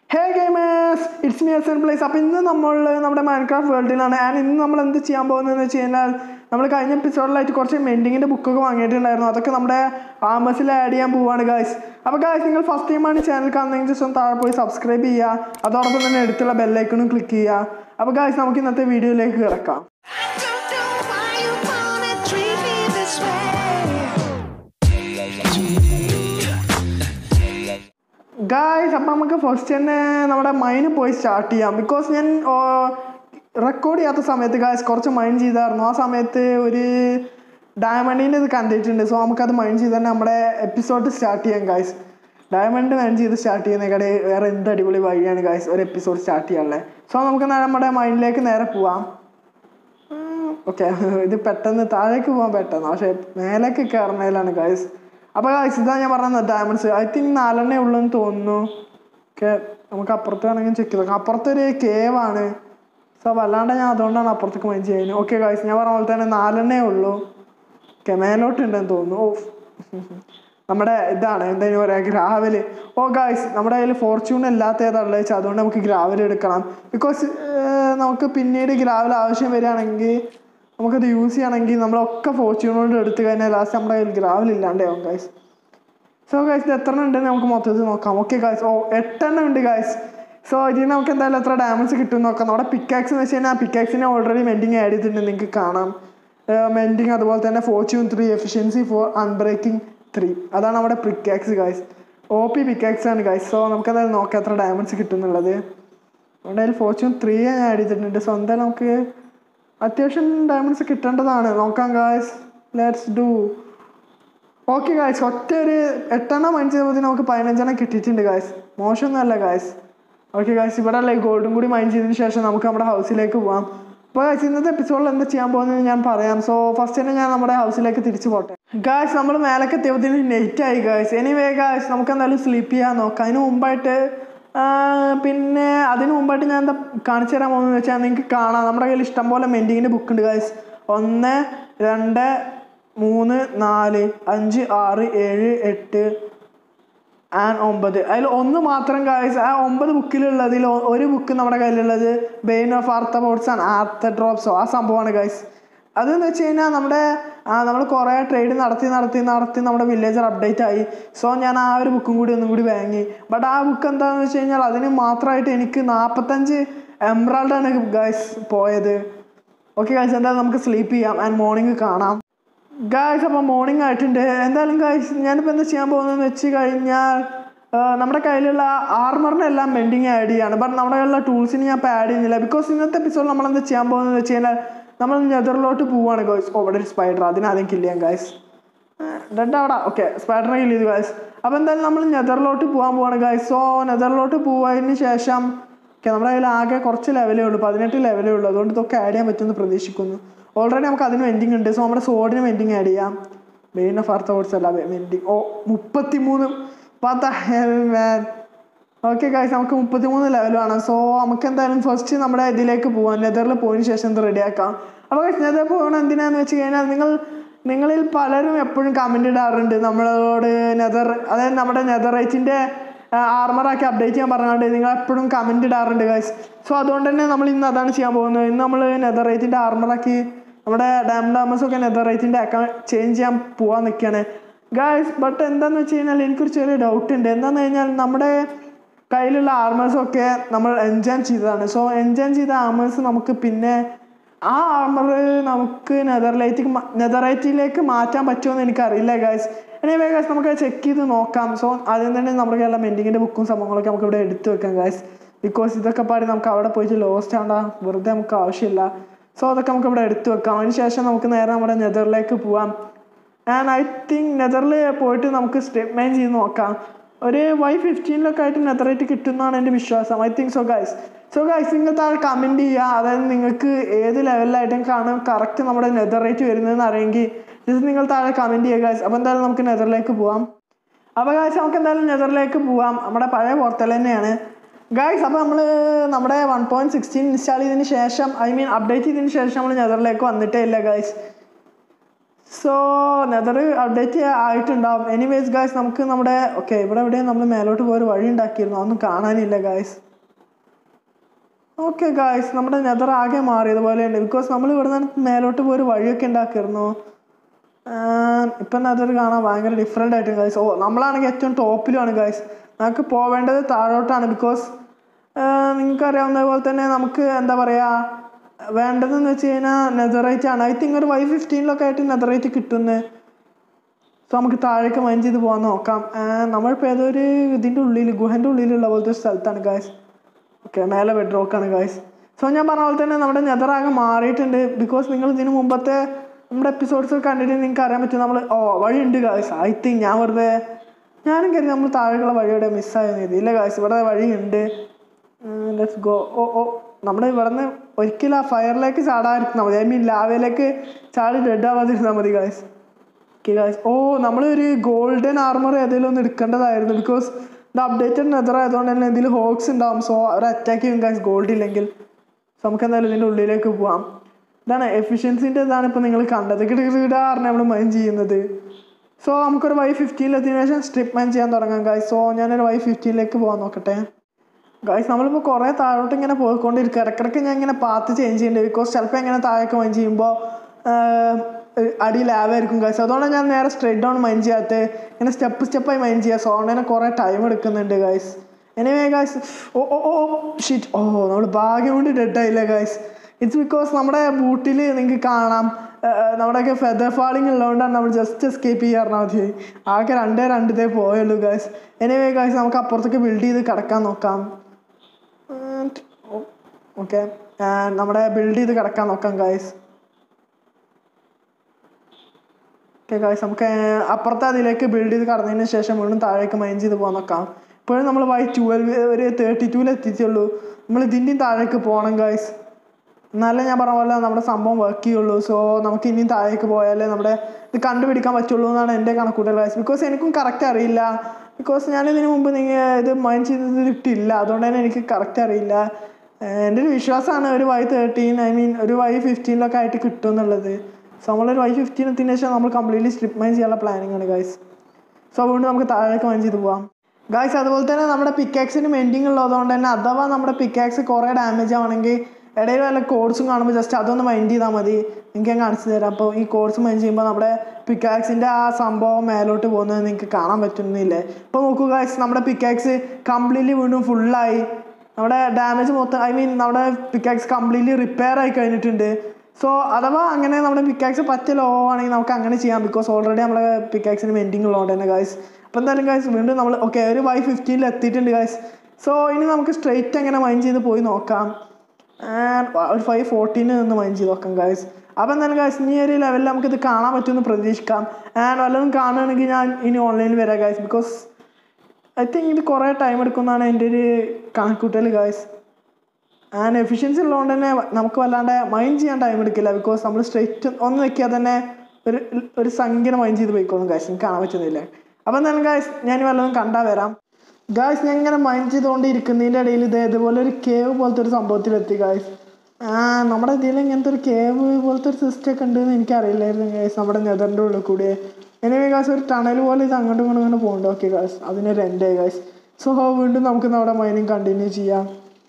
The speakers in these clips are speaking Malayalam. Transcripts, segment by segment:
Hey gamers it's me S N plays അപ്പോൾ ഇന്ന് നമ്മൾ നമ്മുടെ മൈൻക്രാഫ്റ്റ് വേൾഡിലാണ് ആൻഡ് ഇന്ന് നമ്മൾ എന്ത് ചെയ്യാൻ പോകുന്നതെന്ന് വെച്ച് കഴിഞ്ഞാൽ നമ്മൾ കഴിഞ്ഞ എപ്പിസോഡിലായിട്ട് കുറച്ച് മെൻഡിങ്ങിൻ്റെ ബുക്കൊക്കെ വാങ്ങിയിട്ടുണ്ടായിരുന്നു അതൊക്കെ നമ്മുടെ ആമസിൽ ആഡ് ചെയ്യാൻ പോവാണ് ഗായ്സ് അപ്പോൾ ഗായ്സ് നിങ്ങൾ ഫസ്റ്റ് ടൈമാണ് ചാനൽ കാണുന്നതെങ്കിൽ ജസ്റ്റ് ഒന്ന് താഴെ പോയി സബ്സ്ക്രൈബ് ചെയ്യുക അതോടൊപ്പം തന്നെ അടുത്തുള്ള ബെല്ലൈക്കണും ക്ലിക്ക് ചെയ്യുക അപ്പോൾ ഗായ്സ് നമുക്ക് ഇന്നത്തെ വീഡിയോയിലേക്ക് കിടക്കാം I don't know why you wanna treat me this way. Guys അപ്പം നമുക്ക് ഫസ്റ്റ് തന്നെ നമ്മുടെ മൈന് പോയി സ്റ്റാർട്ട് ചെയ്യാം ബിക്കോസ് ഞാൻ റെക്കോർഡ് ചെയ്യാത്ത സമയത്ത് ഗായ്സ് കുറച്ച് മൈൻ ചെയ്തായിരുന്നു ആ സമയത്ത് ഒരു ഡയമണ്ടിൻ്റെ ഇത് കണ്ടിട്ടുണ്ട് സോ നമുക്കത് മൈൻ ചെയ്ത് തന്നെ നമ്മുടെ എപ്പിസോഡ് സ്റ്റാർട്ട് ചെയ്യാം ഗായ്സ് ഡയമണ്ട് മൈൻ ചെയ്ത് സ്റ്റാർട്ട് ചെയ്യുന്നതിടെ വേറെ എന്ത് അടിപൊളി വഴിയാണ് ഗായ്സ് ഒരു എപ്പിസോഡ് സ്റ്റാർട്ട് ചെയ്യാനുള്ളത് സോ നമുക്ക് നേരെ നമ്മുടെ മൈൻഡിലേക്ക് നേരെ പോവാം ഓക്കെ ഇത് പെട്ടെന്ന് താഴേക്ക് പോകാൻ പെട്ടെന്ന് പക്ഷേ മേലേക്ക് കയറുന്നതിലാണ് ഗായ്സ് അപ്പോൾ ഗായ്സ് ഇതാ ഞാൻ പറഞ്ഞത് ഡയമണ്ട്സ് ഐ തിങ്ക് നാലെണ്ണേ ഉള്ളൂ എന്ന് തോന്നുന്നു ഓക്കെ നമുക്ക് അപ്പുറത്ത് വേണമെങ്കിൽ ചെക്ക് ചെയ്ത് നോക്കാം അപ്പുറത്തൊരു കേവ് ആണ് സോ വല്ലാണ്ട് ഞാൻ അതുകൊണ്ടാണ് അപ്പുറത്തേക്ക് മൈൻഡ് ചെയ്യുന്നത് ഓക്കെ ഗായ്സ് ഞാൻ പറഞ്ഞ പോലെ തന്നെ നാലെണ്ണേ ഉള്ളൂ ഓക്കെ മേലോട്ടുണ്ടെന്ന് തോന്നുന്നു ഓ നമ്മുടെ ഇതാണ് എന്തായാലും പറയുക ഗ്രാവല് ഓ ഗായ്സ് നമ്മുടെ കയ്യിൽ ഫോർച്യൂൺ അല്ലാത്ത ഏതാണുള്ളത് വെച്ചാൽ അതുകൊണ്ട് നമുക്ക് ഗ്രാവൽ എടുക്കണം ബിക്കോസ് നമുക്ക് പിന്നീട് ഗ്രാവൽ ആവശ്യം വരികയാണെങ്കിൽ നമുക്കത് യൂസ് ചെയ്യണമെങ്കിൽ നമ്മളൊക്കെ ഫോർച്യൂണോട് എടുത്തു കഴിഞ്ഞാൽ ലാസ്റ്റ് നമ്മുടെ കയ്യിൽ ഗ്രാവൽ ഇല്ലാണ്ടാവും ഗായ്സ് സോ ഗായ്സ് ഇത് എത്ര എണ്ണം ഉണ്ടെന്ന് നമുക്ക് മൊത്തത്തിൽ നോക്കാം ഓക്കെ ഗായ്സ് ഓ എട്ടെണ്ണം ഉണ്ട് ഗായ്സ് സോ ഇതിന് നമുക്ക് എന്തായാലും എത്ര ഡാമേജ് കിട്ടും എന്ന് നോക്കാം നമ്മുടെ പിക്കാക്സ് എന്ന് വെച്ച് കഴിഞ്ഞാൽ പിക്കാക്സിനെ ഓൾറെഡി മെൻഡിങ് ആഡ് ചെയ്തിട്ടുണ്ട് നിങ്ങൾക്ക് കാണാം മെൻഡിങ് അതുപോലെ തന്നെ fortune three efficiency four unbreaking three അതാണ് നമ്മുടെ pickaxe guys O P pickaxe ആണ് ഗായ്സ് സോ നമുക്ക് എന്തായാലും നോക്കാം എത്ര ഡാമേജ് കിട്ടും എന്നുള്ളത് നമ്മുടെ കയ്യിൽ ഫോർച്യൂൺ ത്രീ ഞാൻ ആഡ് ചെയ്തിട്ടുണ്ട് സോ എന്തായാലും നമുക്ക് അത്യാവശ്യം ഡയമണ്ട്സ് കിട്ടേണ്ടതാണ് നോക്കാം guys let's do okay guys ഒറ്റ ഒരു എട്ടെണ്ണം മൈൻഡ് ചെയ്തപ്പോൾ നമുക്ക് പതിനഞ്ചെണ്ണം കിട്ടിയിട്ടുണ്ട് ഗായ്സ് മോശമൊന്നുമല്ല ഗായ്സ് ഓക്കെ ഗായ്സ് ഇവിടെ അല്ലേ ഗോൾഡും കൂടി മൈൻഡ് ചെയ്തതിന് ശേഷം നമുക്ക് നമ്മുടെ ഹൗസിലേക്ക് പോവാം അപ്പോൾ ഗായ്സ് ഇന്നത്തെ എപ്പിസോഡിൽ എന്താ ചെയ്യാൻ പോകുന്നത് ഞാൻ പറയാം സോ ഫസ്റ്റ് തന്നെ ഞാൻ നമ്മുടെ ഹൗസിലേക്ക് തിരിച്ചു പോട്ടെ ഗായ്സ് നമ്മൾ മേലൊക്കെ എത്തിയപ്പോഴത്തേന് നെറ്റ് ആയി ഗായ്സ് എനിവേ ഗായ്സ് നമുക്ക് എന്തായാലും സ്ലീപ്പ് ചെയ്യാൻ നോക്കാം അതിന് മുമ്പായിട്ട് ആ, പിന്നെ അതിന് മുമ്പായിട്ട് ഞാൻ എന്താ കാണിച്ചു തരാൻ പോകുന്നത് വെച്ചാൽ നിങ്ങൾക്ക് കാണാം നമ്മുടെ കയ്യിൽ ഇഷ്ടംപോലെ മെൻഡിങ്ങിൻ്റെ ബുക്ക് ഉണ്ട് ഗായ്സ് ഒന്ന് രണ്ട് മൂന്ന് നാല് അഞ്ച് ആറ് ഏഴ് എട്ട് ആൻഡ് ഒമ്പത് അതിൽ ഒന്ന് മാത്രം ഗായ്സ് ആ ഒമ്പത് ബുക്കിലുള്ളതിൽ ഒ- ഒരു ബുക്ക് നമ്മുടെ കയ്യിലുള്ളത് ബെയിൻ ഓഫ് ആർത്തബോട്ട്സ് ആൻഡ് ആർത്ത ഡ്രോപ്സോ ആ സംഭവമാണ് ഗായ്സ് അതെന്ന് വെച്ച് കഴിഞ്ഞാൽ നമ്മുടെ നമ്മൾ കുറേ ട്രേഡ് നടത്തി നടത്തി നടത്തി നമ്മുടെ വില്ലേജർ അപ്ഡേറ്റ് ആയി സോ ഞാൻ ആ ഒരു ബുക്കും കൂടി ഒന്നും കൂടി വാങ്ങി ബട്ട് ആ ബുക്ക് എന്താണെന്ന് വെച്ച് കഴിഞ്ഞാൽ അതിന് മാത്രമായിട്ട് എനിക്ക് നാൽപ്പത്തഞ്ച് എംബ്രാൾഡാണ് ഗായ്സ് പോയത് ഓക്കെ ഗായ്സ് എന്തായാലും നമുക്ക് സ്ലീപ്പ് ചെയ്യാം ആൻഡ് മോർണിംഗ് കാണാം ഗായ്സ് അപ്പോൾ മോർണിംഗ് ആയിട്ടുണ്ട് എന്തായാലും ഗായ്സ് ഞാനിപ്പോൾ എന്താ ചെയ്യാൻ പോകുന്നതെന്ന് വെച്ച് കഴിഞ്ഞാൽ ആ, നമ്മുടെ കയ്യിലുള്ള ആർമറിനെല്ലാം മെൻഡിങ് ആഡ് ചെയ്യാണ് ബട്ട് നമ്മുടെ കയ്യിലുള്ള ടൂൾസിന് ഞാൻ ഇപ്പോൾ ആഡ് ചെയ്യുന്നില്ല ബിക്കോസ് ഇന്നത്തെ എപ്പിസോഡ് നമ്മൾ എന്താ ചെയ്യാൻ പോകുന്നതെന്ന് വെച്ച് കഴിഞ്ഞാൽ നമ്മൾ നെതറിലോട്ട് പോവുകയാണ് ഗായ്സ് ഓ ഇവിടെ ഒരു സ്പൈഡർ അതിനാദ്യം കില്ല് ചെയ്യാം ഗായ്സ് ഡെഡ് അവിടെ ഓക്കെ സ്പൈഡറിനെ കില്ല് ചെയ്തു ഗായ്സ് അപ്പോൾ എന്തായാലും നമ്മൾ നെതറിലോട്ട് പോകാൻ പോവാണ് ഗായ്സ് സോ നെതറിലോട്ട് പോയതിന് ശേഷം ഓക്കെ നമ്മുടെ കയ്യിൽ ആകെ കുറച്ച് ലെവലേ ഉള്ളൂ പതിനെട്ട് ലെവലേ ഉള്ളൂ അതുകൊണ്ട് ഇതൊക്കെ ആഡ് ചെയ്യാൻ പറ്റുമെന്ന് പ്രതീക്ഷിക്കുന്നു ഓൾറെഡി നമുക്ക് അതിന് വെൻഡിങ് ഉണ്ട് സോ നമ്മുടെ സോഡിന് വെൻഡിങ് ആഡ് ചെയ്യാം മെയിൻ ഓഫ് ആർത്ത ഓട്സ് അല്ല വെൻഡിങ് ഓ മുപ്പത്തി മൂന്ന് മാൻ ഓക്കെ ഗായ്സ് നമുക്ക് മുപ്പത്തിമൂന്ന് ലെവൽ വേണം സോ നമുക്ക് എന്തായാലും ഫസ്റ്റ് നമ്മുടെ ഇതിലേക്ക് പോവാം നെതറിൽ പോയതിന് ശേഷം ഇത് റെഡിയാക്കാം അപ്പോൾ ഗൈസ് നെതർ പോകണം എന്തിനാന്ന് വെച്ച് കഴിഞ്ഞാൽ നിങ്ങൾ നിങ്ങളിൽ പലരും എപ്പോഴും കമൻ്റ് ഇടാറുണ്ട് നമ്മളോട് നെതർ അതായത് നമ്മുടെ നെതറൈറ്റിൻ്റെ ആർമറാക്കി അപ്ഡേറ്റ് ചെയ്യാൻ പറഞ്ഞുകൊണ്ട് നിങ്ങൾ എപ്പോഴും കമൻ്റ് ഇടാറുണ്ട് ഗൈസ് സോ അതുകൊണ്ട് തന്നെ നമ്മൾ ഇന്ന് അതാണ് ചെയ്യാൻ പോകുന്നത് ഇന്ന് നമ്മൾ നെതറൈറ്റിൻ്റെ ആർമറാക്കി നമ്മുടെ ഡാം ഡാമസ് ഒക്കെ നെതറൈറ്റിൻ്റെ അക്കൗണ്ട് ചേഞ്ച് ചെയ്യാൻ പോകാൻ നിൽക്കുകയാണ് ഗായ്സ് ബട്ട് എന്താണെന്ന് വെച്ച് കഴിഞ്ഞാൽ എനിക്കൊരു ചെറിയ ഡൗട്ട് ഉണ്ട് എന്താണെന്ന് കഴിഞ്ഞാൽ നമ്മുടെ കയ്യിലുള്ള ആർമേഴ്സ് ഒക്കെ നമ്മൾ എൻജോയ് ചെയ്തതാണ് സോ എൻജോയ് ചെയ്ത ആർമേഴ്സ് നമുക്ക് പിന്നെ ആ ആർമർ നമുക്ക് നെതർലൈറ്റിക്ക് നെതറൈറ്റിലേക്ക് മാറ്റാൻ പറ്റുമോ എന്ന് എനിക്കറിയില്ല ഗായ്സ് എനിവേ ഗായ്സ് നമുക്ക് ചെക്ക് ചെയ്ത് നോക്കാം സോ ആദ്യം തന്നെ നമ്മുടെ കയ്യിലുള്ള മെൻഡിങ്ങിൻ്റെ ബുക്കും സംഭവങ്ങളൊക്കെ നമുക്ക് ഇവിടെ എടുത്തു വെക്കാം ഗായ്സ് ബിക്കോസ് ഇതൊക്കെ പാടി നമുക്ക് അവിടെ പോയിട്ട് ലോസ്റ്റ് ആവണ്ട വെറുതെ നമുക്ക് ആവശ്യമില്ല സോ അതൊക്കെ നമുക്ക് ഇവിടെ എടുത്തു വെക്കാം അതിന് ശേഷം നമുക്ക് നേരെ നമ്മുടെ നെതറിലേക്ക് പോവാം ആൻഡ് ഐ തിങ്ക് നെതറിൽ പോയിട്ട് നമുക്ക് സ്റ്റെപ്പ് മൈൻ ചെയ്ത് നോക്കാം ഒരു വൈ ഫിഫ്റ്റീനിലൊക്കെ ആയിട്ട് നെതറേറ്റ് കിട്ടുന്നതാണ് എൻ്റെ വിശ്വാസം I think so guys so guys നിങ്ങൾ താഴെ കമൻറ്റ് ചെയ്യുക അതായത് നിങ്ങൾക്ക് ഏത് ലെവലിലായിട്ടും കാണാൻ കറക്റ്റ് നമ്മുടെ നെതറേറ്റ് വരുന്നതെന്ന് അറിയെങ്കിൽ ജസ്റ്റ് നിങ്ങൾ താഴെ കമൻറ്റ് ചെയ്യുക ഗൈസ് അപ്പോൾ എന്തായാലും നമുക്ക് നെതറിലേക്ക് പോവാം അപ്പോൾ ഗായ്സ് നമുക്ക് എന്തായാലും നെതറിലേക്ക് പോവാം നമ്മുടെ പഴയ പോർട്ടൽ തന്നെയാണ് ഗായ്സ് അപ്പോൾ നമ്മൾ നമ്മുടെ വൺ പോയിൻറ്റ് സിക്സ്റ്റീൻ ഇൻസ്റ്റാൾ ചെയ്തതിന് ശേഷം ഐ മീൻ അപ്ഡേറ്റ് ചെയ്തതിന് ശേഷം നമ്മൾ നെതറിലേക്ക് വന്നിട്ടേ ഇല്ല ഗായ്സ് സോ നെതർ അപ്ഡേറ്റ് ആയിട്ടുണ്ടാവും എനിവേസ് ഗായ്സ് നമുക്ക് നമ്മുടെ ഓക്കെ ഇവിടെ എവിടെയും നമ്മൾ മേലോട്ട് പോയൊരു വഴി ഉണ്ടാക്കിയിരുന്നു അതൊന്നും കാണാനില്ല ഗായ്സ് ഓക്കെ ഗായ്സ് നമ്മുടെ നെതർ ആകെ മാറിയതുപോലെ ഉണ്ട് ബിക്കോസ് നമ്മൾ ഇവിടെ നിന്ന് മേലോട്ട് പോയൊരു വഴിയൊക്കെ ഉണ്ടാക്കിയിരുന്നു ഇപ്പം നെതർ കാണാൻ ഭയങ്കര ഡിഫറെൻ്റ് ആയിട്ട് ഗായ്സ് ഓ നമ്മളാണെങ്കിൽ ഏറ്റവും ടോപ്പിലുമാണ് ഗായ്സ് നമുക്ക് പോവേണ്ടത് താഴോട്ടാണ് ബിക്കോസ് നിങ്ങൾക്ക് അറിയാവുന്ന പോലെ തന്നെ നമുക്ക് എന്താ പറയുക വേണ്ടതെന്ന് വെച്ച് കഴിഞ്ഞാൽ നെതറൈറ്റ് ആണ് ഐ തിങ്ക് ഒരു വൈ ഫിഫ്റ്റീനിലൊക്കെ ആയിട്ട് നെതറൈറ്റ് കിട്ടുന്നത് സോ നമുക്ക് താഴേക്ക് മൈൻ ചെയ്ത് പോകാൻ നോക്കാം ആഹ് നമ്മളിപ്പോൾ ഏതോ ഒരു ഇതിൻ്റെ ഉള്ളിൽ ഗുഹൻ്റെ ഉള്ളിലുള്ള പോലത്തെ ഒരു സ്ഥലത്താണ് ഗായ്സ് ഓക്കെ മേലെ ബെഡ് റോക്കാണ് ഗായ്സ് സോ ഞാൻ പറഞ്ഞ പോലെ തന്നെ നമ്മുടെ നെതറാകെ മാറിയിട്ടുണ്ട് ബിക്കോസ് നിങ്ങൾ ഇതിന് മുമ്പത്തെ നമ്മുടെ എപ്പിസോഡ്സ് കണ്ടിട്ട് നിങ്ങൾക്ക് അറിയാൻ പറ്റും നമ്മൾ ഓ വഴിയുണ്ട് ഗായ്സ് ഐ തിങ്ക് ഞാൻ വെറുതെ ഞാനും കരുതി നമ്മൾ താഴെയുള്ള വഴിയുടെ മിസ്സായെന്ന് കരുതി ഇല്ല ഗായ്സ് ഇവിടെ വഴിയുണ്ട് ലെറ്റ്സ് ഗോ ഓ ഓ നമ്മൾ ഇവിടുന്ന് ഒരിക്കലും ആ ഫയറിലേക്ക് ചാടാതിരുന്നാൽ മതി ഐ മീൻ ലാവയിലേക്ക് ചാടി ഡെഡ് ആവാതിരുന്നാൽ മതി ഗായ്സ് ഓക്കെ ഗായ്സ് ഓ നമ്മളൊരു ഗോൾഡൻ ആർമർ ഏതെങ്കിലും ഒന്ന് എടുക്കേണ്ടതായിരുന്നു ബിക്കോസ് ഇത് അപ്ഡേറ്റഡ് നെതർ ആയതുകൊണ്ട് തന്നെ ഇതിൽ ഹോക്സ് ഉണ്ടാവും സോ അവർ അറ്റാക്ക് ചെയ്യും ഗായ്സ് ഗോൾഡ് ഇല്ലെങ്കിൽ സോ നമുക്ക് എന്തായാലും ഇതിൻ്റെ ഉള്ളിലേക്ക് പോവാം ഇതാണ് എഫിഷ്യൻസിൻ്റെ ഇതാണ് ഇപ്പോൾ നിങ്ങൾ കണ്ടത് കിടുകിടാറിന് നമ്മൾ മൈൻ ചെയ്യുന്നത് സോ നമുക്കൊരു വൈ ഫിഫ്റ്റീനിലെത്തിയതിനു ശേഷം സ്ട്രിപ്പ് മൈൻ ചെയ്യാൻ തുടങ്ങാം ഗായ്സ് സോ ഞാനൊരു വൈ ഫിഫ്റ്റീനിലേക്ക് പോകാൻ നോക്കട്ടെ ഗായ്സ് നമ്മളിപ്പോൾ കുറേ താഴോട്ട് ഇങ്ങനെ പോയിക്കൊണ്ടിരിക്കുക ഇടയ്ക്കിടയ്ക്ക് ഞാൻ ഇങ്ങനെ പാത്ത് ചേഞ്ച് ചെയ്യുന്നുണ്ട് ബിക്കോസ് ചിലപ്പോൾ ഇങ്ങനെ താഴേക്ക് മൈൻ ചെയ്യുമ്പോൾ അടി ലാവായിരിക്കും ഗായ്സ് അതുകൊണ്ട് ഞാൻ നേരെ സ്ട്രെയിറ്റ് ഡൗൺ മൈൻ ചെയ്യാത്ത ഇങ്ങനെ സ്റ്റെപ്പ് സ്റ്റെപ്പായി മൈൻ ചെയ്യുക സോ അതുകൊണ്ട് തന്നെ കുറേ ടൈം എടുക്കുന്നുണ്ട് guys anyway guys oh oh oh shit oh നമ്മൾ ഭാഗ്യം കൊണ്ട് ഡെഡ് ആയില്ല ഗായ്സ് ഇറ്റ്സ് ബിക്കോസ് നമ്മുടെ ബൂട്ടിൽ നിങ്ങൾക്ക് കാണാം ഏർ നമ്മുടെയൊക്കെ ഫെദർ ഫാളിങ് ഉള്ളതുകൊണ്ടാണ് നമ്മൾ ജസ്റ്റ് എസ്കേപ്പ് ചെയ്യാറുണ്ട് മതി ആകെ രണ്ടേ രണ്ടിതേ പോയുള്ളൂ ഗായ്സ് എനിവേ ഗായ്സ് നമുക്ക് അപ്പുറത്തേക്ക് ബിൽഡ് ചെയ്ത് കിടക്കാൻ നോക്കാം ഓക്കെ നമ്മുടെ ബിൽഡ് ചെയ്ത് കിടക്കാൻ നോക്കാം ഗായ്സ് ഓക്കെ ഗായ്സ് നമുക്ക് അപ്പുറത്തെ അതിലേക്ക് ബിൽഡ് ചെയ്ത് കടന്നതിന് ശേഷം വീണ്ടും താഴേക്ക് മൈൻ ചെയ്ത് പോകാൻ നോക്കാം ഇപ്പോഴും നമ്മൾ വൈ ട്വൽവ് ഒരു തേർട്ടി ടൂവിൽ എത്തിച്ചുള്ളൂ നമ്മൾ ഇതിൻ്റെയും താഴേക്ക് പോകണം ഗായ്സ് എന്നാലേ ഞാൻ പറഞ്ഞ പോലെ നമ്മുടെ സംഭവം വർക്ക് ചെയ്യുള്ളൂ സോ നമുക്ക് ഇനിയും താഴേക്ക് പോയാലേ നമ്മുടെ ഇത് കണ്ടുപിടിക്കാൻ പറ്റുള്ളൂ എന്നാണ് എൻ്റെ കണക്കൂട്ടൽ ഗായ്സ് ബിക്കോസ് എനിക്കും കറക്റ്റ് അറിയില്ല ബിക്കോസ് ഞാൻ ഇതിന് മുമ്പ് നിങ്ങൾ ഇത് മൈൻ ചെയ്തത് ഇട്ടില്ല അതുകൊണ്ട് തന്നെ എനിക്ക് കറക്റ്റ് അറിയില്ല ഏഹ് എൻ്റെ ഒരു വിശ്വാസമാണ് ഒരു വൈ തേർട്ടീൻ ഐ മീൻ ഒരു വൈ ഫിഫ്റ്റീനിലൊക്കെ ആയിട്ട് കിട്ടും എന്നുള്ളത് സോ നമ്മളൊരു വൈ ഫിഫ്റ്റീൻ എത്തിയതിനു ശേഷം നമ്മൾ കംപ്ലീറ്റ്ലി സ്ട്രിപ്പ് മൈൻ ചെയ്യാനുള്ള പ്ലാനിങ് ആണ് ഗൈസ് സോ അതുകൊണ്ട് നമുക്ക് താഴേക്ക് മൈൻ ചെയ്ത് പോവാം ഗായ്സ് അതുപോലെ തന്നെ നമ്മുടെ പിക്കാക്സിന് മെൻഡിങ് ഉള്ളതുകൊണ്ട് തന്നെ അഥവാ നമ്മുടെ പിക്കാക്സ് കുറേ ഡാമേജ് ആവണമെങ്കിൽ ഇടയിൽ വല്ല കോഡ്സും കാണുമ്പോൾ ജസ്റ്റ് അതൊന്ന് മൈൻഡ് ചെയ്താൽ മതി നിങ്ങൾക്ക് ഞാൻ കാണിച്ചു തരാം അപ്പോൾ ഈ കോഡ്സ് മൈൻഡ് ചെയ്യുമ്പോൾ നമ്മുടെ പിക്കാക്സിൻ്റെ ആ സംഭവം മേലോട്ട് പോകുന്നത് നിങ്ങൾക്ക് കാണാൻ പറ്റുന്നില്ലേ ഇപ്പോൾ നോക്കൂ ഗായ്സ് നമ്മുടെ പിക്കാക്സ് കംപ്ലീറ്റ്ലി വീണ്ടും ഫുള്ളായി നമ്മുടെ ഡാമേജ് മൊത്തം ഐ മീൻ നമ്മുടെ പിക്കാക്സ് കംപ്ലീറ്റ്ലി റിപ്പയർ ആയി കഴിഞ്ഞിട്ടുണ്ട് സോ അഥവാ അങ്ങനെ നമ്മുടെ പിക്കാക്സ് പറ്റ ലോ ആണെങ്കിൽ നമുക്ക് അങ്ങനെ ചെയ്യാം ബിക്കോസ് ഓൾറെഡി നമ്മുടെ പിക്കാക്സിന് മെൻഡിങ് ഉള്ളതുകൊണ്ട് തന്നെ ഗായ്സ് അപ്പോൾ എന്തായാലും ഗായ്സ് വീണ്ടും നമ്മൾ ഓക്കെ ഒരു വൈ ഫിഫ്റ്റീനിൽ എത്തിയിട്ടുണ്ട് ഗായ്സ് സോ ഇനി നമുക്ക് സ്ട്രെയിറ്റ് എങ്ങനെ മൈൻഡ് ചെയ്ത് പോയി നോക്കാം And ഒരു ഫൈവ് ഫോർട്ടീനിൽ നിന്ന് മൈൻഡ് ചെയ്ത് നോക്കാം ഗായ്സ് അപ്പോൾ എന്തായാലും ഗായ്സ് ഇനി ഒരു ലെവലിൽ നമുക്കിത് കാണാൻ പറ്റുമെന്ന് പ്രതീക്ഷിക്കാം ആൻഡ് വല്ലതും കാണുകയാണെങ്കിൽ ഞാൻ ഇനി ഓൺലൈനിൽ വരാം ഗായ്സ് ബിക്കോസ് ഐ തിങ്ക് ഇത് കുറേ ടൈം എടുക്കുമെന്നാണ് എൻ്റെ ഒരു കണക്കൂട്ടൽ ഗായ്സ് ആൻഡ് എഫിഷ്യൻസി ഉള്ളതുകൊണ്ട് തന്നെ നമുക്ക് വല്ലാണ്ട് മൈൻഡ് ചെയ്യാൻ ടൈം എടുക്കില്ല ബിക്കോസ് നമ്മൾ സ്ട്രെയിറ്റ് ഒന്ന് വെക്കിയാൽ തന്നെ ഒരു ഒരു സംഖ്യ മൈൻഡ് ചെയ്ത് പോയിക്കോളും ഗായ്സ് എനിക്ക് കാണാൻ പറ്റുന്നില്ല അപ്പം എന്തായാലും ഗായ്സ് ഞാൻ വല്ലതും കണ്ടാൽ വരാം ഗായ്സ് ഞാൻ ഇങ്ങനെ മൈൻഡ് ചെയ്തുകൊണ്ട് ഇരിക്കുന്നതിൻ്റെ ഇടയിൽ ഇത് ഇതുപോലെ ഒരു കേവ് പോലത്തെ ഒരു സംഭവത്തിലെത്തി ഗായ്സ് ആ നമ്മുടെ ഇതിൽ ഇങ്ങനത്തെ ഒരു കേവ് പോലത്തെ ഒരു സിസ്റ്റം ഒക്കെ ഉണ്ടെന്ന് എനിക്കറിയില്ലായിരുന്നു ഗായ്സ് നമ്മുടെ നെതറിൻ്റെ ഉള്ളിൽ കൂടി എനിവേ ഗായ്സ് ഒരു ടണൽ പോലെ ഇത് അങ്ങോട്ടും ഇങ്ങോട്ടും ഇങ്ങനെ പോകുന്നുണ്ട് ഓക്കെ ഗായ്സ് അതിനൊരു എൻ്റെ ഗായ്സ് സോ വീണ്ടും നമുക്ക് നമ്മുടെ മൈനിങ് കണ്ടിന്യൂ ചെയ്യാം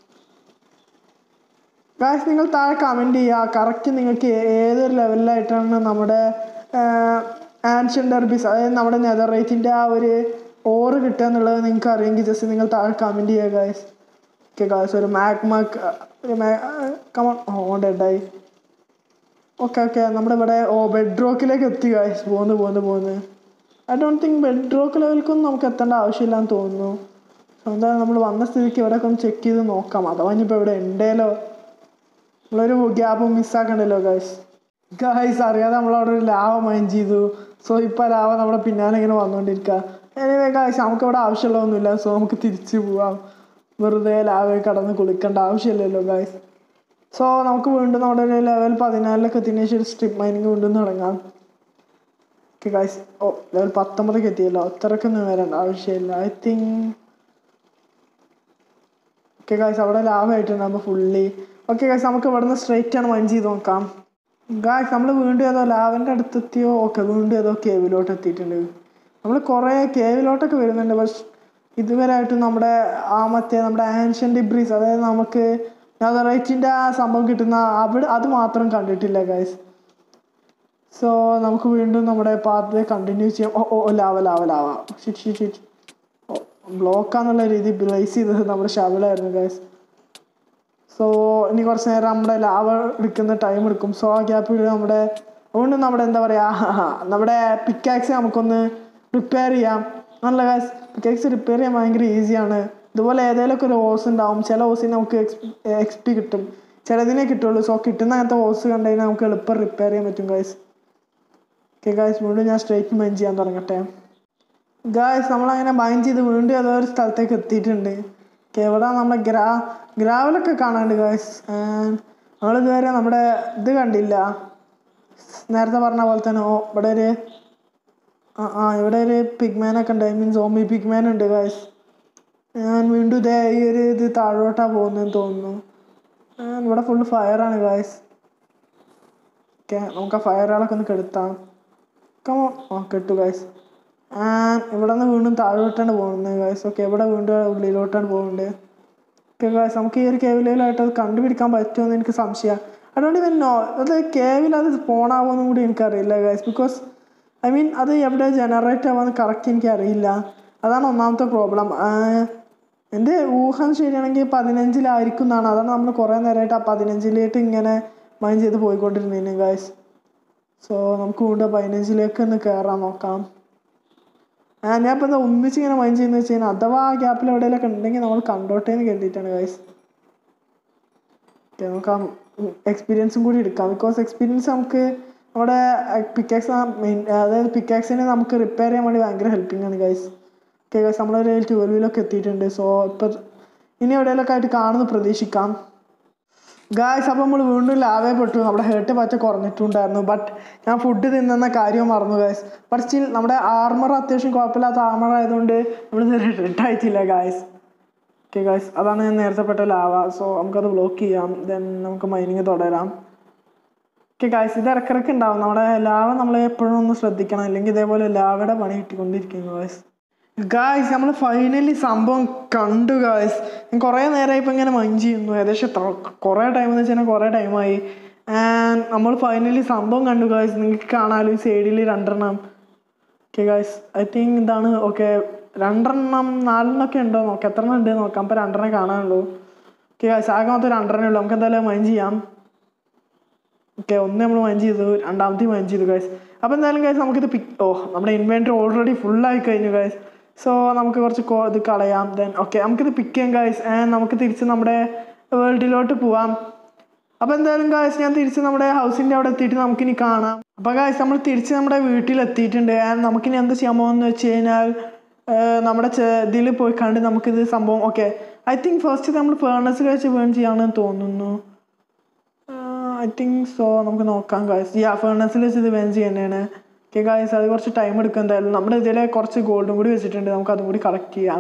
ഗായ്സ് നിങ്ങൾ താഴെ കമൻറ്റ് ചെയ്യുക കറക്റ്റ് നിങ്ങൾക്ക് ഏതൊരു ലെവലിലായിട്ടാണ് നമ്മുടെ ആൻഷ്യൻ ഡെർബീസ് അതായത് നമ്മുടെ നെതർ റേറ്റിൻ്റെ ആ ഒരു ഓറ് കിട്ടുക എന്നുള്ളത് നിങ്ങൾക്ക് അറിയെങ്കിൽ ജസ്റ്റ് നിങ്ങൾ താഴെ കമൻറ്റ് ചെയ്യുക ഗായ്സ് ഓക്കെ ഗായ്സ് ഒരു മാക് മാക് ഒരു കമൺ ഓ ഡെഡായി ഓക്കെ ഓക്കെ നമ്മുടെ ഇവിടെ ഓ ബെഡ് റോക്കിലേക്ക് എത്തി ഗായ്സ് പോന്ന് പോന്ന് പോന്ന് I don't think bedrock ലെവലിലേക്കൊന്നും നമുക്ക് എത്തേണ്ട ആവശ്യമില്ലാന്ന് തോന്നുന്നു സോ എന്തായാലും നമ്മൾ വന്ന സ്ഥിതിക്ക് ഇവിടെയൊക്കെ ഒന്ന് ചെക്ക് ചെയ്ത് നോക്കാം അഥവാ ഇനിയിപ്പോൾ ഇവിടെ ഉണ്ടേലോ നമ്മളൊരു ഗ്യാപ്പ് മിസ്സാക്കണ്ടല്ലോ ഗായ്സ് ഗായ്സ് അറിയാതെ നമ്മളവിടെ ഒരു ലാവ മൈൻഡ് ചെയ്തു സോ ഇപ്പോൾ ലാവ നമ്മുടെ പിന്നാലെ ഇങ്ങനെ വന്നുകൊണ്ടിരിക്കുക എനിവേ ഗായ്സ് നമുക്ക് ഇവിടെ ആവശ്യമുള്ളതൊന്നുമില്ല സോ നമുക്ക് തിരിച്ചു പോവാം വെറുതെ ലാവയിൽ കടന്ന് കുളിക്കേണ്ട ആവശ്യമില്ലല്ലോ ഗായ്സ് സോ നമുക്ക് വീണ്ടും നമ്മുടെ ഒരു ലെവൽ പതിനാലിലൊക്കെ എത്തിയതിനു ശേഷം ഒരു സ്ട്രിപ്പ് മൈനിങ് വീണ്ടും തുടങ്ങാം ഓക്കെ ഗായ്സ് ഓ ലെവൽ പത്തൊമ്പതൊക്കെ എത്തിയല്ലോ അത്രക്കൊന്നും വരേണ്ട ആവശ്യമില്ല ഐ തിങ്ക് ഓക്കെ ഗായ്സ് അവിടെ ലാഭമായിട്ടുണ്ടാകുമ്പോൾ ഫുള്ളി ഓക്കെ ഗായ്സ് നമുക്ക് ഇവിടുന്ന് സ്ട്രെയിറ്റ് ആണ് മൈൻഡ് ചെയ്ത് നോക്കാം ഗായ്സ് നമ്മൾ വീണ്ടും ഏതോ ലാവൻ്റെ അടുത്തെത്തിയോ ഓക്കെ വീണ്ടും ഏതോ കേവിലോട്ട് എത്തിയിട്ടുണ്ട് നമ്മൾ കുറേ കേവിലോട്ടൊക്കെ വരുന്നുണ്ട് പക്ഷെ ഇതുവരെയായിട്ടും നമ്മുടെ ആ മറ്റേ നമ്മുടെ ആൻഷ്യൻ ഡിബ്രീസ് അതായത് നമുക്ക് നെതറൈറ്റിൻ്റെ ആ സംഭവം കിട്ടുന്ന അവിടെ അത് മാത്രം കണ്ടിട്ടില്ല ഗായ്സ് സോ നമുക്ക് വീണ്ടും നമ്മുടെ പാത്ത് കണ്ടിന്യൂ ചെയ്യാം oh oh lava lava lava shit shit shit oh ബ്ലോക്കാന്നുള്ള രീതി ബ്ലേസ് ചെയ്തത് നമ്മുടെ ഷവലായിരുന്നു ഗായ്സ് സോ ഇനി കുറച്ച് നേരം നമ്മുടെ ലാവ എടുക്കുന്ന ടൈം എടുക്കും സോ ആ ഗ്യാപ്പിൽ നമ്മുടെ അതുകൊണ്ട് നമ്മുടെ എന്താ പറയുക നമ്മുടെ പിക്കാക്സ് നമുക്കൊന്ന് റിപ്പയർ ചെയ്യാം നല്ല ഗായ്സ് പിക്കാക്സ് റിപ്പയർ ചെയ്യാൻ ഭയങ്കര ഈസിയാണ് ഇതുപോലെ ഏതെങ്കിലുമൊക്കെ ഒരു ഹോസ് ഉണ്ടാവും ചില ഹോസിന് നമുക്ക് എക്സ് പി കിട്ടും ചിലതിനെ കിട്ടുള്ളൂ സോ കിട്ടുന്ന അങ്ങനത്തെ ഹോസ് കണ്ടു കഴിഞ്ഞാൽ നമുക്ക് എളുപ്പം റിപ്പയർ ചെയ്യാൻ പറ്റും ഗായ്സ് ഓക്കെ ഗായ്സ് വീണ്ടും ഞാൻ സ്ട്രൈറ്റ് മൈൻഡ് ചെയ്യാൻ തുടങ്ങട്ടെ ഗായ്സ് നമ്മളങ്ങനെ മൈൻഡ് ചെയ്ത് വീണ്ടും ഏതോ ഒരു സ്ഥലത്തേക്ക് എത്തിയിട്ടുണ്ട് ഓക്കെ ഇവിടെ നമ്മുടെ ഗ്രാ ഗ്രാവലൊക്കെ കാണാനുണ്ട് ഗായ്സ് നമ്മളിതുവരെ നമ്മുടെ ഇത് കണ്ടില്ല നേരത്തെ പറഞ്ഞ പോലെ തന്നെ ഓ ഇവിടെ ഒരു ആ ആ ഇവിടെ ഒരു പിഗ്മാനൊക്കെ ഉണ്ട് ഐ മീൻസ് ഓമി പിഗ്മാൻ ഉണ്ട് ഗായ്സ് ഞാൻ വീണ്ടും ഇതേ ഈ ഒരു ഇത് താഴോട്ടാ പോകുന്നതെന്ന് തോന്നുന്നു And ഇവിടെ ഫുള്ള് ഫയറാണ് ഗായ്സ് ഓക്കെ നമുക്ക് ആ ഫയറുകളൊക്കെ ഒന്ന് കെടുത്താം കമോ ആ കെട്ടു ഗായ്സ് ഇവിടെ നിന്ന് വീണ്ടും താഴോട്ടാണ് പോകുന്നത് ഗായ്സ് ഓക്കെ ഇവിടെ വീണ്ടും ഉള്ളിലോട്ടാണ് പോകുന്നത് ഓക്കെ ഗായ്സ് നമുക്ക് ഈ ഒരു കേവിലായിട്ട് അത് കണ്ടുപിടിക്കാൻ പറ്റുമോ എന്ന് എനിക്ക് സംശയം അതുകൊണ്ട് ഇവൻ നോ അത് കേവിൽ അത് സ്പോൺ ആവുമെന്നും കൂടി എനിക്കറിയില്ല ഗായ്സ് ബിക്കോസ് ഐ മീൻ അത് എവിടെ ജനറേറ്റ് ആവാന്ന് കറക്റ്റ് എനിക്ക് അറിയില്ല അതാണ് ഒന്നാമത്തെ പ്രോബ്ലം എൻ്റെ ഊഹം ശരിയാണെങ്കിൽ പതിനഞ്ചിലായിരിക്കും എന്നാണ് അതാണ് നമ്മൾ കുറേ നേരമായിട്ട് ആ പതിനഞ്ചിലേക്ക് ഇങ്ങനെ മൈൻഡ് ചെയ്ത് പോയിക്കൊണ്ടിരുന്നേനെ ഗായ്സ് സോ നമുക്ക് വീണ്ടും പതിനഞ്ചിലേക്ക് ഒന്ന് കയറാൻ നോക്കാം ആ ഞാൻ ഇപ്പം എന്താ ഒന്നിച്ച് ഇങ്ങനെ മൈൻഡ് ചെയ്യുന്നത് വെച്ച് കഴിഞ്ഞാൽ അഥവാ ആ ഗ്യാപ്പിൽ എവിടെയെങ്കിലൊക്കെ ഉണ്ടെങ്കിൽ നമ്മൾ കണ്ടോട്ടെ എന്ന് കരുതിയിട്ടാണ് ഗൈസ് ഓക്കെ നമുക്ക് ആ എക്സ്പീരിയൻസും കൂടി എടുക്കാം ബിക്കോസ് എക്സ്പീരിയൻസ് നമുക്ക് നമ്മുടെ പിക്കാക്സ് മെയിൻ അതായത് പിക്കാക്സിനെ നമുക്ക് റിപ്പയർ ചെയ്യാൻ വേണ്ടി ഭയങ്കര ഹെൽപ്പിംഗ് ആണ് ഗൈസ് ഓക്കെ ഗൈസ് നമ്മളൊരു ട്വൽവിലൊക്കെ എത്തിയിട്ടുണ്ട് സോ ഇപ്പം ഇനി എവിടെയെങ്കിലൊക്കെ ആയിട്ട് കാണുന്നു പ്രതീക്ഷിക്കാം ഗായ്സ് അപ്പോൾ നമ്മൾ വീണ്ടും ലാവേ പെട്ടു നമ്മുടെ ഹേർട്ട് പറ്റ കുറഞ്ഞിട്ടുണ്ടായിരുന്നു ബട്ട് ഞാൻ ഫുഡ് തിന്നുന്ന കാര്യം മറന്നു ഗായ്സ് ബട്ട് സ്റ്റിൽ നമ്മുടെ ആർമർ അത്യാവശ്യം കുഴപ്പമില്ലാത്ത ആർമർ ആയതുകൊണ്ട് നമ്മൾ ഇതുവരെ റെഡ് ആയിട്ടില്ല ഗായ്സ് ഓക്കെ ഗായ്സ് അതാണ് ഞാൻ നേരത്തെ പെട്ട ലാവ സോ നമുക്കത് ബ്ലോക്ക് ചെയ്യാം ദെൻ നമുക്ക് മൈനിങ് തുടരാം ഓക്കെ ഗായ്സ് ഇത് ഇടക്കിടക്ക് ഉണ്ടാവും നമ്മുടെ ലാവ നമ്മൾ എപ്പോഴും ഒന്ന് ശ്രദ്ധിക്കണം അല്ലെങ്കിൽ ഇതേപോലെ ലാവയുടെ പണി കിട്ടിക്കൊണ്ടിരിക്കുന്നു ഗായ്സ് ഗായ്സ് നമ്മൾ ഫൈനലി സംഭവം കണ്ടു ഗായ്സ് ഞാൻ കുറേ നേരമായി ഇപ്പം ഇങ്ങനെ മൈൻഡ് ചെയ്യുന്നു ഏകദേശം എത്ര കുറേ ടൈം എന്ന് വെച്ചാൽ കുറേ ടൈമായി ആൻഡ് നമ്മൾ ഫൈനലി സംഭവം കണ്ടു ഗായ്സ് നിങ്ങൾക്ക് കാണാമല്ലോ ഈ സൈഡിൽ രണ്ടെണ്ണം ഓക്കെ ഗായ്സ് ഐ തിങ്ക് ഇതാണ് ഓക്കെ രണ്ടെണ്ണം നാലെണ്ണമൊക്കെ ഉണ്ടോ നോക്കാം എത്ര എണ്ണം ഉണ്ട് നോക്കാം അപ്പോൾ രണ്ടെണ്ണം കാണാനുള്ളൂ ഓക്കെ ഗായ്സ് ആകെ മൊത്തം രണ്ടെണ്ണേ ഉള്ളൂ നമുക്ക് എന്തായാലും മൈൻഡ് ചെയ്യാം ഓക്കെ ഒന്ന് നമ്മൾ മൈൻഡ് ചെയ്തു രണ്ടാമത്തെ മൈൻഡ് ചെയ്തു ഗൈസ് അപ്പോൾ എന്തായാലും ഗൈസ് നമുക്കിത് പിക്ക് ഓ നമ്മുടെ ഇൻവെൻറ്ററി ഓൾറെഡി ഫുള്ളായി കഴിഞ്ഞു ഗൈസ് സോ നമുക്ക് കുറച്ച് കോ- ഇത് കളയാം ദെൻ ഓക്കെ നമുക്കിത് പിക്ക് ചെയ്യാം ഗൈസ് ആൻഡ് നമുക്ക് തിരിച്ച് നമ്മുടെ വേൾഡിലോട്ട് പോവാം അപ്പോൾ എന്തായാലും ഗായ്സ് ഞാൻ തിരിച്ച് നമ്മുടെ ഹൗസിൻ്റെ അവിടെ എത്തിയിട്ട് നമുക്കിനി കാണാം അപ്പോൾ ഗായ്സ് നമ്മൾ തിരിച്ച് നമ്മുടെ വീട്ടിലെത്തിയിട്ടുണ്ട് ആൻഡ് നമുക്കിനി എന്താ ചെയ്യാൻ പോകുന്നത് വെച്ച് കഴിഞ്ഞാൽ ഏർ നമ്മുടെ ഇതിൽ പോയി കണ്ട് നമുക്കിത് സംഭവം ഓക്കെ ഐ തിങ്ക് ഫസ്റ്റ് നമ്മൾ ഫേർണസിൽ വെച്ച് വേൺ ചെയ്യാണെന്ന് തോന്നുന്നു ഐ തിങ്ക് സോ നമുക്ക് നോക്കാം ഗായ്സ് യാ ഫേർണസിൽ വെച്ച് ഇത് വേൻ ചെയ്യണേണ് ഓക്കെ ഗായ്സ് അത് കുറച്ച് ടൈം എടുക്കും എന്തായാലും നമ്മുടെ ഇതിൽ കുറച്ച് ഗോൾഡും കൂടി വെച്ചിട്ടുണ്ട് നമുക്ക് അതും കൂടി കളക്ട് ചെയ്യാം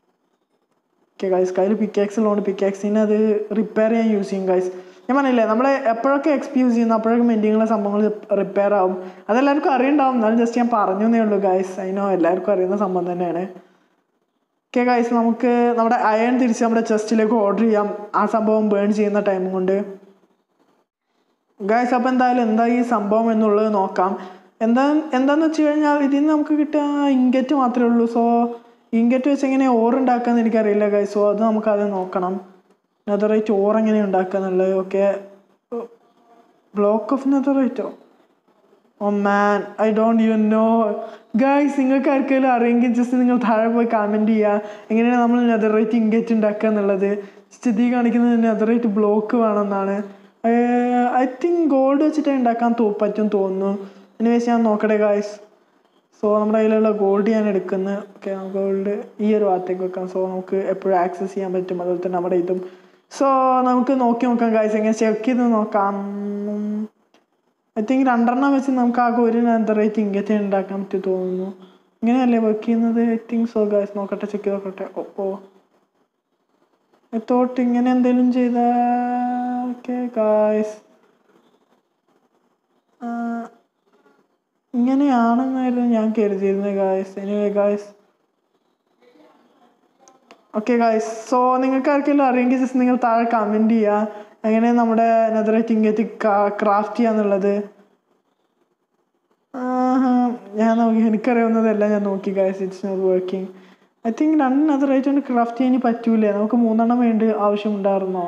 ഓക്കെ ഗൈസ് കയ്യിൽ പിക്കാക്സ് ഉള്ളതുകൊണ്ട് പിക്കാക്സിനെ അത് റിപ്പയർ ചെയ്യാൻ യൂസ് ചെയ്യും ഗൈസ് ഞാൻ പറഞ്ഞില്ലേ നമ്മൾ എപ്പോഴൊക്കെ എക്സ്പ് യൂസ് ചെയ്യുന്നു അപ്പോഴൊക്കെ മെൻറ്റിങ്ങുള്ള സംഭവങ്ങൾ റിപ്പയർ ആവും അതെല്ലാവർക്കും അറിയുണ്ടാവും എന്നാലും ജസ്റ്റ് ഞാൻ പറഞ്ഞു എന്നേ ഉള്ളൂ ഗൈസ് അതിനോ എല്ലാവർക്കും അറിയുന്ന സംഭവം തന്നെയാണ് ഓക്കെ ഗൈസ് നമുക്ക് നമ്മുടെ അയൺ തിരിച്ച് നമ്മുടെ ചെസ്റ്റിലേക്ക് ഓർഡർ ചെയ്യാം ആ സംഭവം ബേൺ ചെയ്യുന്ന ടൈം കൊണ്ട് ഗൈസ് അപ്പോൾ എന്തായാലും എന്താ ഈ സംഭവം എന്നുള്ളത് നോക്കാം എന്താ എന്താന്ന് വെച്ച് കഴിഞ്ഞാൽ ഇതിൽ നിന്ന് നമുക്ക് കിട്ടുക ഇങ്കറ്റ് മാത്രമേ ഉള്ളൂ സോ ഇങ്കറ്റ് വെച്ച് എങ്ങനെ ഓർ ഉണ്ടാക്കാന്ന് എനിക്കറിയില്ല ഗൈസ് സോ അത് നമുക്ക് അത് നോക്കണം നെതറേറ്റ് ഓർ എങ്ങനെ ഉണ്ടാക്കുക എന്നുള്ളത് ഓക്കെ ബ്ലോക്ക് ഓഫ് നെതറേറ്റോ oh man I don't you know guys നിങ്ങൾക്ക് ആർക്കെങ്കിലും അറിയെങ്കിൽ ജസ്റ്റ് നിങ്ങൾ താഴെ പോയി കമൻറ്റ് ചെയ്യുക എങ്ങനെയാണ് നമ്മൾ നെതറേറ്റ് ഇങ്കറ്റ് ഉണ്ടാക്കുക എന്നുള്ളത് സ്ഥിതി കാണിക്കുന്നത് നെതറേറ്റ് ബ്ലോക്ക് വേണമെന്നാണ് ഐ തിങ്ക് ഗോൾഡ് വെച്ചിട്ട് ഉണ്ടാക്കാൻ തോ പറ്റും തോന്നുന്നു എനിവേസ് ഞാൻ നോക്കട്ടെ ഗായ്സ് സോ നമ്മുടെ കയ്യിലുള്ള ഗോൾഡ് ഞാൻ എടുക്കുന്നു ഓക്കെ ഗോൾഡ് ഈ ഒരു ഭാഗത്തേക്ക് വെക്കാം സോ നമുക്ക് എപ്പോഴും ആക്സസ് ചെയ്യാൻ പറ്റും അതുപോലെ തന്നെ നമ്മുടെ ഇതും സോ നമുക്ക് നോക്കി നോക്കാം ഗായ്സ് എങ്ങനെ ചെക്ക് ചെയ്ത് നോക്കാം ഐ തിങ്ക് രണ്ടെണ്ണം വെച്ച് നമുക്ക് ആകെ ഒരു നെന്തറേറ്റ് ഇങ്ങനത്തെ ഉണ്ടാക്കാൻ പറ്റും തോന്നുന്നു ഇങ്ങനെയല്ലേ വർക്ക് ചെയ്യുന്നത് ഐ തിങ്ക് സോ ഗായ്സ് നോക്കട്ടെ ചെക്ക് ചെയ്ത് നോക്കട്ടെ ഓ ഓ ഐ തോട്ട് ഇങ്ങനെ എന്തെങ്കിലും ചെയ്താൽ ഓക്കെ ഗായ്സ് ഇങ്ങനെയാണെന്നായിരുന്നു ഞാൻ കരുതിയിരുന്നത് guys anyway guys okay guys so നിങ്ങൾക്ക് ആർക്കെങ്കിലും അറിയെങ്കിൽ ജസ്റ്റ് നിങ്ങൾ താഴെ കമൻറ്റ് ചെയ്യുക എങ്ങനെ നമ്മുടെ നെതറേറ്റ് ഇങ്ങേറ്റ് ക്രാഫ്റ്റ് ചെയ്യാന്നുള്ളത് ആഹാ, ഞാൻ നോക്കി എനിക്കറിയാവുന്നതല്ല ഞാൻ നോക്കി guys it's not working I think രണ്ട് നെതറേറ്റ് കൊണ്ട് ക്രാഫ്റ്റ് ചെയ്യാൻ പറ്റൂലേ നമുക്ക് മൂന്നെണ്ണം വേണ്ടി ആവശ്യമുണ്ടായിരുന്നോ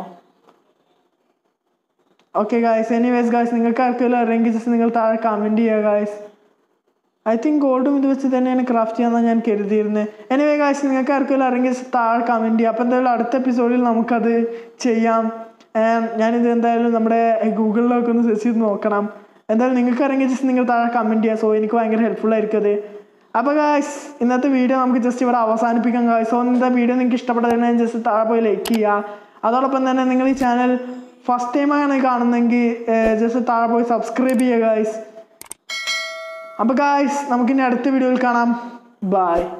ഓക്കെ ഗായ്സ് എനിവേസ് ഗായ്സ് നിങ്ങൾക്ക് ആർക്കെങ്കിലും അറിയെങ്കിൽ ജസ്റ്റ് നിങ്ങൾ താഴെ കമൻറ്റ് ചെയ്യുക ഗായ്സ് ഐ തിങ്ക് ഗോൾഡും ഇത് വെച്ച് തന്നെയാണ് ക്രാഫ്റ്റ് ചെയ്യാമെന്നാണ് ഞാൻ കരുതിയിരുന്നത് എനിവേ ഗായ്സ് നിങ്ങൾക്ക് ആർക്കെങ്കിലും അറിയെങ്കിൽ just താഴെ കമൻറ്റ് ചെയ്യുക അപ്പോൾ എന്തായാലും അടുത്ത എപ്പിസോഡിൽ നമുക്കത് ചെയ്യാം And ഞാനിത് എന്തായാലും നമ്മുടെ ഗൂഗിളിലൊക്കെ ഒന്ന് സെർച്ച് ചെയ്ത് നോക്കണം എന്തായാലും നിങ്ങൾക്ക് അറിയെങ്കിൽ ജസ്റ്റ് നിങ്ങൾ താഴെ കമൻറ്റ് ചെയ്യുക സോ എനിക്ക് ഭയങ്കര ഹെൽപ്ഫുൾ ആയിരിക്കും അത് അപ്പോൾ ഗായ്സ് ഇന്നത്തെ വീഡിയോ നമുക്ക് ജസ്റ്റ് ഇവിടെ അവസാനിപ്പിക്കാം ഗായ്സ് സോ ഇന്നത്തെ വീഡിയോ നിങ്ങൾക്ക് ഇഷ്ടപ്പെട്ടതിനെ ജസ്റ്റ് താഴെ പോയി ലൈക്ക് ചെയ്യുക അതോടൊപ്പം തന്നെ നിങ്ങൾ ഈ ചാനൽ ഫസ്റ്റ് ടൈമാണ് കാണുന്നെങ്കിൽ ജസ്റ്റ് താഴെ പോയി സബ്സ്ക്രൈബ് ചെയ്യുക ഗായ്സ് അപ്പോൾ ഗായ്സ് നമുക്കിനി അടുത്ത വീഡിയോയിൽ കാണാം ബൈ